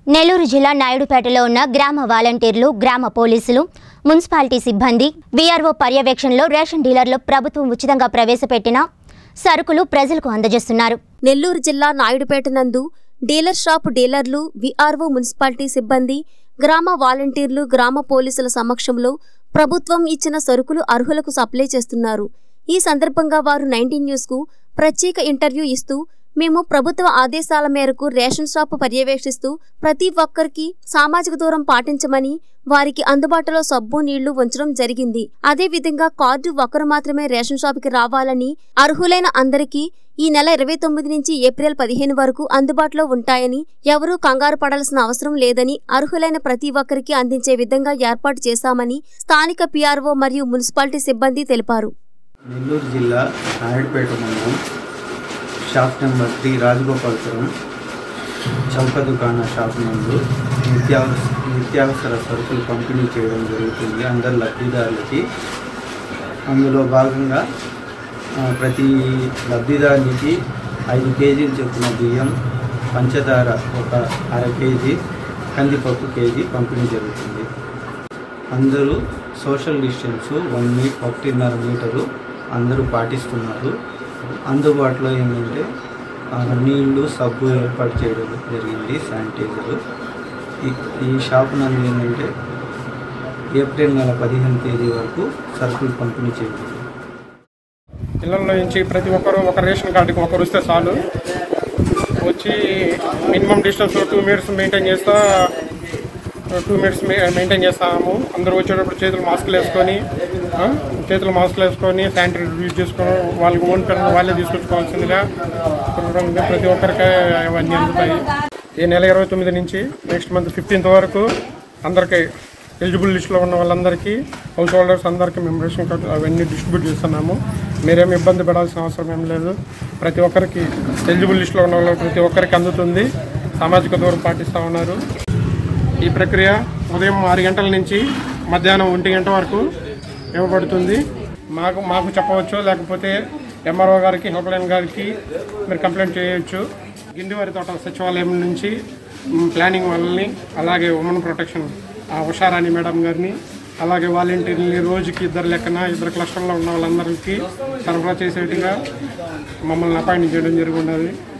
నెల్లూరు జిల్లా నాయుడుపేటలో ఉన్న గ్రామ వాలంటీర్లు గ్రామ పోలీసులు మున్సిపాలిటీ సిబ్బంది వీఆర్ఓ పర్యవేక్షణలో రేషన్ డీలర్లు ప్రభుత్వం ఉచితంగా ప్రవేశపెట్టిన సరుకులు ప్రజలకు అందజేస్తున్నారు నెల్లూరు జిల్లా నాయుడుపేట నందు డీలర్ షాపు డీలర్లు విఆర్ఓ మున్సిపాలిటీ సిబ్బంది గ్రామ వాలంటీర్లు గ్రామ పోలీసుల సమక్షంలో ప్రభుత్వం ఇచ్చిన సరుకులు అర్హులకు సప్లై చేస్తున్నారు ఈ సందర్భంగా వారు నైన్టీన్ న్యూస్కు ప్రత్యేక ఇంటర్వ్యూ ఇస్తూ మేము ప్రభుత్వ ఆదేశాల మేరకు రేషన్ షాపు పర్యవేక్షిస్తూ ప్రతి ఒక్కరికి సామాజిక దూరం పాటించమని వారికి అందుబాటులో సబ్బు నీళ్లు ఉంచడం జరిగింది అదే విధంగా కార్డు ఒకరు మాత్రమే రేషన్ షాపుకి రావాలని అర్హులైన అందరికీ ఈ నెల ఇరవై తొమ్మిది నుంచి ఏప్రిల్ పదిహేను వరకు అందుబాటులో ఉంటాయని ఎవరూ కంగారు పడాల్సిన అవసరం లేదని అర్హులైన ప్రతి ఒక్కరికి అందించే విధంగా ఏర్పాటు చేశామని స్థానిక పీఆర్ఓ మరియు మున్సిపాలిటీ సిబ్బంది తెలిపారు నెల్లూరు జిల్లా నాయుడుపేట మండలం షాప్ నెంబర్ త్రీ రాజగోపాలపురం చౌక దుకాణ షాప్ నందు నిత్యావసర నిత్యావసర సరుకులు పంపిణీ చేయడం జరుగుతుంది అందరు లబ్ధిదారులకి అందులో భాగంగా ఆ, ప్రతి లబ్ధిదారునికి ఐదు కేజీలు చొప్పున బియ్యం పంచదార ఒక అర కేజీ కందిపప్పు కేజీ పంపిణీ జరుగుతుంది అందరూ సోషల్ డిస్టెన్స్ వన్ మీ ఒకటిన్నర మీటరు అందరూ పాటిస్తున్నారు అందుబాటులో ఏంటంటే ఆ, నీళ్లు సబ్బు ఏర్పాటు చేయడం జరిగింది శానిటైజర్ ఈ ఈ షాప్ నందు ఏంటంటే ఏప్రిల్ నెల పదిహేను తేదీ వరకు సరుకులు పంపిణీ చేయబడింది ఇళ్లలో నుంచి ప్రతి ఒక్కరు ఒక రేషన్ కార్డుకి ఒకరు వస్తే చాలు వచ్చి minimum distance two minutes maintain చేస్తా టూ మినిట్స్ మెయింటైన్ చేస్తాము అందరూ వచ్చేటప్పుడు చేతులు మాస్కులు వేసుకొని ఆ, చేతులు మాస్కులు వేసుకొని శానిటరీ యూజ్ చేసుకొని వాళ్ళకి ఓన్ పెన్ వాళ్ళే తీసుకొచ్చుకోవాల్సిందిగా ప్రోగ్రామ్ ప్రతి ఒక్కరికి అవన్నీ అందుతాయి ఈ నెల ఇరవై తొమ్మిది నుంచి నెక్స్ట్ మంత్ ఫిఫ్టీన్త్ వరకు అందరికీ ఎలిజిబుల్ లిస్ట్లో ఉన్న వాళ్ళందరికీ హౌస్ హోల్డర్స్ అందరికీ మేము రేషన్ కార్డు అవన్నీ డిస్ట్రిబ్యూట్ చేస్తున్నాము మీరేం ఇబ్బంది పడాల్సిన అవసరం ఏం లేదు ప్రతి ఒక్కరికి ఎలిజిబుల్ లిస్ట్లో ఉన్న వాళ్ళు ప్రతి ఒక్కరికి అందుతుంది సామాజిక దూరం పాటిస్తూ ఉన్నారు ఈ ప్రక్రియ ఉదయం ఆరు గంటల నుంచి మధ్యాహ్నం ఒంటి గంట వరకు ఇవ్వబడుతుంది మాకు మాకు చెప్పవచ్చు లేకపోతే ఎంఆర్ఓ గారికి హెల్ప్లైన్ గారికి మీరు కంప్లైంట్ చేయొచ్చు గిండివారి తోట సచివాలయం నుంచి మ్, ప్లానింగ్ వాళ్ళని అలాగే ఉమెన్ ప్రొటెక్షన్ ఆ ఉషారాణి మేడం గారిని అలాగే వాలంటీర్ని రోజుకి ఇద్దరు లెక్కన ఇద్దరు క్లస్టర్లో ఉన్న వాళ్ళందరికీ సరఫరా చేసేట్టుగా మమ్మల్ని అపాయింట్ చేయడం జరిగి ఉన్నది